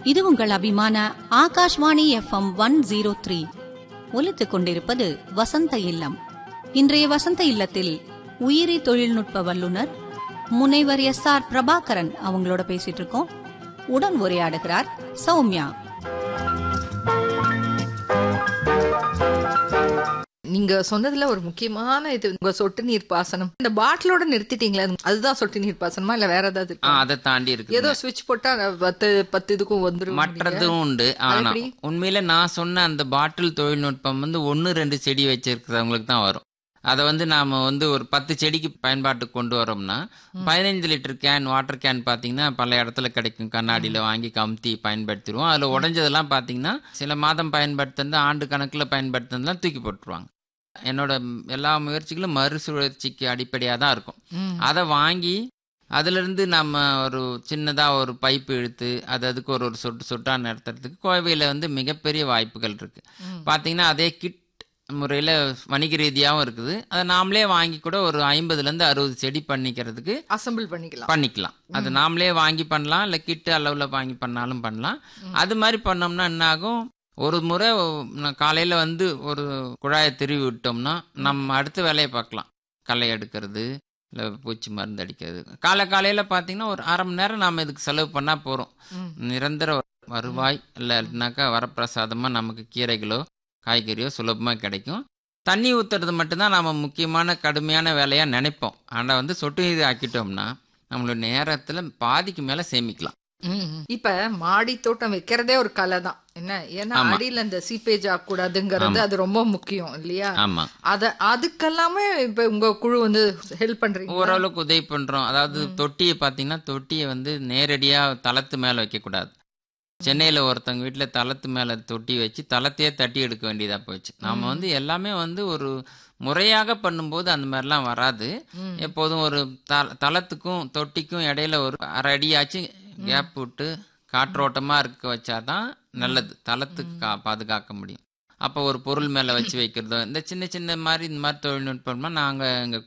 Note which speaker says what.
Speaker 1: இது உங்கள் அபிமான Akashvani FM one zero three ஒலித்துக் கொண்டிருப்பது வசந்த இல்லம் இன்றைய வசந்த இல்லத்தில் உயிரி தொழில்நுட்ப வல்லுநர் முனைவர் எஸ் ஆர் பிரபாகரன் அவங்களோட பேசிட்டு இருக்கோம் உடன் உரையாடுகிறார் சௌமியா
Speaker 2: நீங்க சொன்னதுல ஒரு முக்கியமான இது உங்க சொட்டு நீர் பாசனம் இந்த பாட்டிலோட நிறுத்திட்டீங்களா அதுதான் சொட்டு நீர் பாசனமா இல்ல வேற ஏதாவது
Speaker 3: ஆ,
Speaker 2: இருக்கா?
Speaker 3: அதை தாண்டி இருக்கு
Speaker 2: ஏதோ சுவிட்ச் போட்டா பத்து பத்து இதுக்கும் வந்துரும்
Speaker 3: மற்றதும் உண்டு ஆனா
Speaker 2: எப்படி?
Speaker 3: உண்மையில நான் சொன்ன அந்த பாட்டில் தொழில்நுட்பம் வந்து ஒன்னு ரெண்டு செடி வச்சிருக்கிறவங்களுக்கு தான் வரும் அதை வந்து நாம வந்து ஒரு பத்து செடிக்கு பயன்பாட்டுக்கு கொண்டு வரோம்னா பதினைந்து லிட்டர் கேன் வாட்டர் கேன் பாத்தீங்கன்னா பல இடத்துல கிடைக்கும் கண்ணாடியில வாங்கி கமுத்தி பயன்படுத்திடுவோம் அதுல உடைஞ்சதெல்லாம் பாத்தீங்கன்னா சில மாதம் பயன்படுத்துறது ஆண்டு கணக்குல பயன்படுத்துறதுலாம் தூக்கி போட்டுருவாங்க என்னோட எல்லா முயற்சிகளும் மறுசுழற்சிக்கு அடிப்படையாக தான் இருக்கும்
Speaker 2: ம்.
Speaker 3: அதை வாங்கி அதிலிருந்து நம்ம ஒரு சின்னதாக ஒரு பைப்பு இழுத்து அது அதுக்கு ஒரு ஒரு சொட்டு சொட்டா நடத்துறதுக்கு கோவையில் வந்து மிகப்பெரிய வாய்ப்புகள் இருக்கு பார்த்தீங்கன்னா அதே கிட் முறையில் வணிக ரீதியாகவும் இருக்குது அதை நாமளே வாங்கி கூட ஒரு ஐம்பதுலேருந்து அறுபது செடி பண்ணிக்கிறதுக்கு
Speaker 2: அசெம்பிள் பண்ணிக்கலாம்
Speaker 3: பண்ணிக்கலாம் அது நாமளே வாங்கி பண்ணலாம் இல்லை கிட்டு அளவில் வாங்கி பண்ணாலும் பண்ணலாம் அது மாதிரி பண்ணோம்னா என்ன ஆகும் ஒரு முறை நான் காலையில் வந்து ஒரு குழாயை திருவி விட்டோம்னா நம்ம அடுத்த வேலையை பார்க்கலாம் களை எடுக்கிறது இல்லை பூச்சி மருந்து அடிக்கிறது காலை காலையில் பார்த்தீங்கன்னா ஒரு அரை மணி நேரம் நாம் இதுக்கு செலவு பண்ணால் போகிறோம்
Speaker 2: ம்.
Speaker 3: நிரந்தர வருவாய் இல்லைனாக்கா வரப்பிரசாதமாக நமக்கு கீரைகளோ காய்கறியோ சுலபமாக கிடைக்கும் தண்ணி ஊற்றுறது மட்டும்தான் நாம் முக்கியமான கடுமையான வேலையாக நினைப்போம் ஆனால் வந்து சொட்டு நீர் ஆக்கிட்டோம்னா நம்மளோட நேரத்தில் பாதிக்கு மேலே சேமிக்கலாம்
Speaker 2: ம். இப்ப மாடி தோட்டம் வைக்கிறதே ஒரு கலை தான் என்ன ஏன்னா
Speaker 3: ஆமா.
Speaker 2: அடியில இந்த சீப்பேஜ் ஆகக்கூடாதுங்கிறது அது ரொம்ப முக்கியம் இல்லையா
Speaker 3: ஆமாம்
Speaker 2: அத அதுக்கெல்லாமே இப்ப உங்க குழு வந்து ஹெல்ப் பண்றீங்க
Speaker 3: ஓரளவுக்கு உதவி பண்ணுறோம் அதாவது தொட்டியை பார்த்தீங்கன்னா தொட்டியை வந்து நேரடியாக தளத்து மேலே வைக்கக்கூடாது சென்னையில் ஒருத்தவங்க வீட்டில் தளத்து மேலே தொட்டி வச்சு தளத்தையே தட்டி எடுக்க வேண்டியதாக போச்சு நாம் வந்து எல்லாமே வந்து ஒரு முறையாக பண்ணும்போது அந்த மாதிரிலாம் வராது
Speaker 2: ம்.
Speaker 3: எப்போதும் ஒரு த தளத்துக்கும் தொட்டிக்கும் இடையில ஒரு அரை அடியாச்சும் கேப் விட்டு காற்றோட்டமாக இருக்க வச்சாதான் நல்லது தளத்துக்கு கா பாதுகாக்க முடியும் அப்போ ஒரு பொருள் மேலே வச்சு வைக்கிறதோ இந்த சின்ன சின்ன மாதிரி இந்த மாதிரி தொழில்நுட்பம்லாம் நாங்கள் எங்கள்